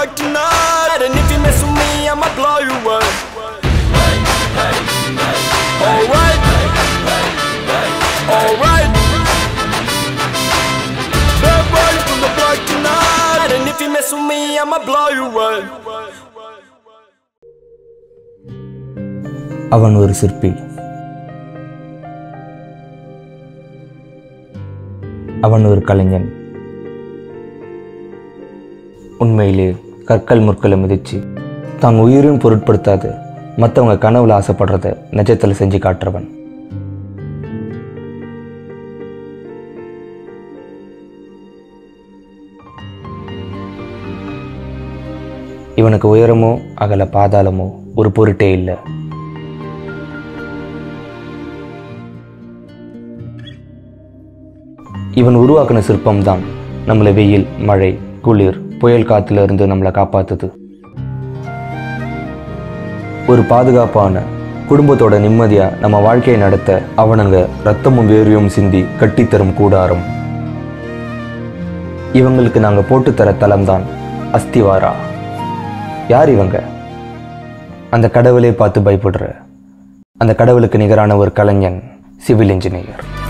block tonight. And if you mess with me, I'ma blow you away. Alright. Alright. Bad boy from the block tonight. And if you mess with me, I'ma blow you away. அவன் ஒரு சிற்பி அவன் ஒரு கலைஞன் உண்மையிலே கற்கள் முற்களை மிதிச்சு தான் உயிரும் பொருட்படுத்தாது மற்றவங்க கனவுல ஆசைப்படுறத நிஜத்தில் செஞ்சு காட்டுறவன் இவனுக்கு உயரமோ அகல பாதாளமோ ஒரு பொருட்டே இல்லை இவன் உருவாக்கின சிற்பம் தான் நம்மளை வெயில் மழை குளிர் புயல் காத்துல இருந்து நம்மளை காப்பாத்துது ஒரு பாதுகாப்பான குடும்பத்தோட நிம்மதியா நம்ம வாழ்க்கையை நடத்த அவனுங்க ரத்தமும் வேர்வையும் சிந்தி கட்டித்தரும் கூடாரம் இவங்களுக்கு நாங்க போட்டு தர தலம்தான் அஸ்திவாரா யார் இவங்க அந்த கடவுளே பார்த்து பயப்படுற அந்த கடவுளுக்கு நிகரான ஒரு கலைஞன் சிவில் இன்ஜினியர்